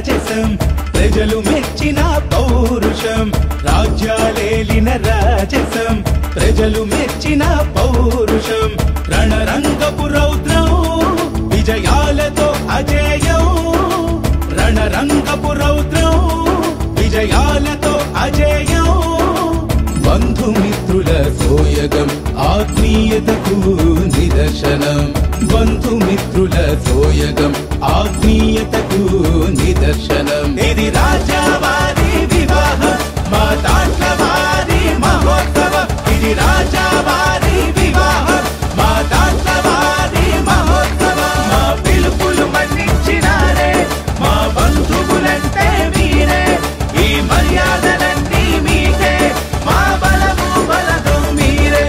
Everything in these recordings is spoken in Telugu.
రాజసం ప్రజలు మెచ్చిన పౌరుషం రాజ్యాలేలిన రాజసం ప్రజలు మెచ్చిన పౌరుషం రణరంగపు రౌద్రం విజయాలతో అజేయం రణరంగపు రౌద్రం విజయాలతో అజేయం బంధుమిత్రుల సోయగం ఆత్మీయతకు నిదర్శనం బంధుమిత్రుల సోయగం ఆత్మీయతకు నిదర్శనం ఇది రాజావారి వివాహం మా దాంట్ల వారి మహోత్సవం ఇది రాజావారి వివాహం మా దాంట్ల వారి మహోత్సవం మా పిలుపులు మన్నించినారే మా బంధువులంటే మీరే ఈ మర్యాదలన్నీ మీకే మా బలము బలగం మీరే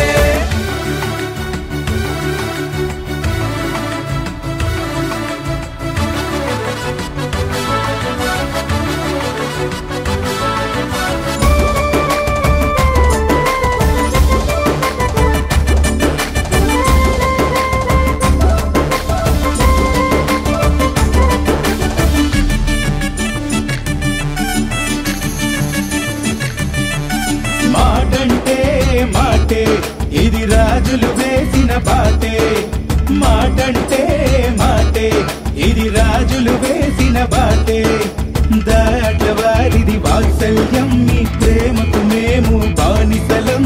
మాటంటే మాటే ఇది రాజులు వేసిన బాటే మాటంటే మాటే ఇది రాజులు వేసిన బాటే దాట్ల వారిది వాత్సల్యం మీ ప్రేమకు మేము బానిసలం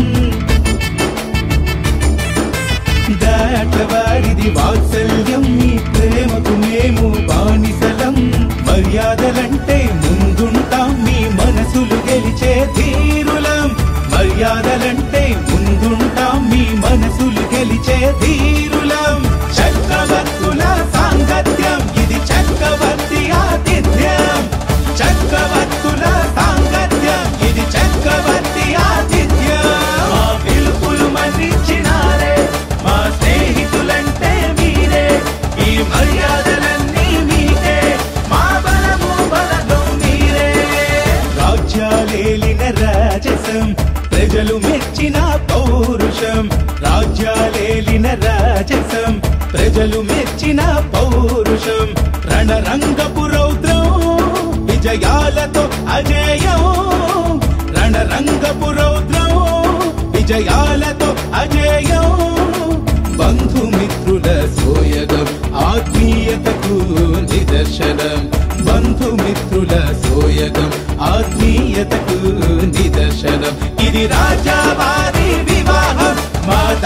దాట్ల వారిది వాత్సల్యం మీ ప్రేమకు మేము బానిసలం మర్యాదలంటే ముందుంటాం మీ మనసులు గెలిచే ధీరులం మర్యాదలంటే ముందుంటాం మీ మనసులు గెలిచే ధీరులం చక్రవర్తుల సాంగత్యం ఇది చక్రవర్తి ఆతిథ్యం చక్రవర్తుల సాంగత్యం ఇది చక్రవర్తి ఆతిథ్యం మా పిలుపులు మన్నించినారే మా స్నేహితులంటే మీరే ఈ మర్యాదలన్నీ మీకే మా బలము బలగం మీరే రాజ్యాలేలిన రాజసం ప్రజలు మెచ్చిన పౌరుషం రాజ్యాలేలిన రాజసం ప్రజలు మెచ్చిన పౌరుషం రణరంగపు రౌద్రం విజయాలతో అజేయం రణరంగపు రౌద్రం విజయాలతో అజేయం బంధుమిత్రుల సోయగం ఆత్మీయతకు నిదర్శనం బంధుమిత్రుల సోయగం ఆత్మీయతకు నిదర్శనం ఇది రాజావారి వివాహం మా